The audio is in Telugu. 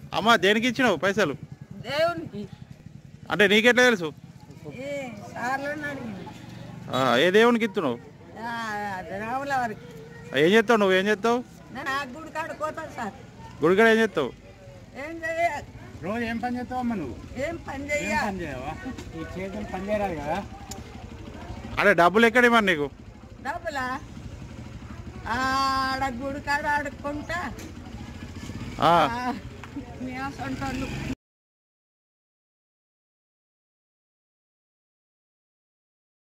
అమ్మ దేనికి ఇచ్చినావు పైసలు దేవునికి అంటే నీకెట్లా తెలుసు ఏ సార్లు అడిగింది ఆ, ఏ దేవునికి ఇస్తున్నావు రాముల వారికి ఏం చేస్తావు నువ్వు ఏం చేస్తావు నేను ఆ గుడి కాడ పోతాను సార్ గుడికాడ ఏం చేస్తావు ఏం చెయ్య రోజు ఏం పని చేస్తావు అమ్మ నువ్వు ఏం పని ఏం చెయ్య పని చేయవా ఈ చేతులు పని చేయరాదు కదా అరే డబ్బులు ఎక్కడి మరి నీకు డబ్బులా ఆడ గుడి కాడ ఆడుకుంటా ఆ, మీ అసంటోళ్ళు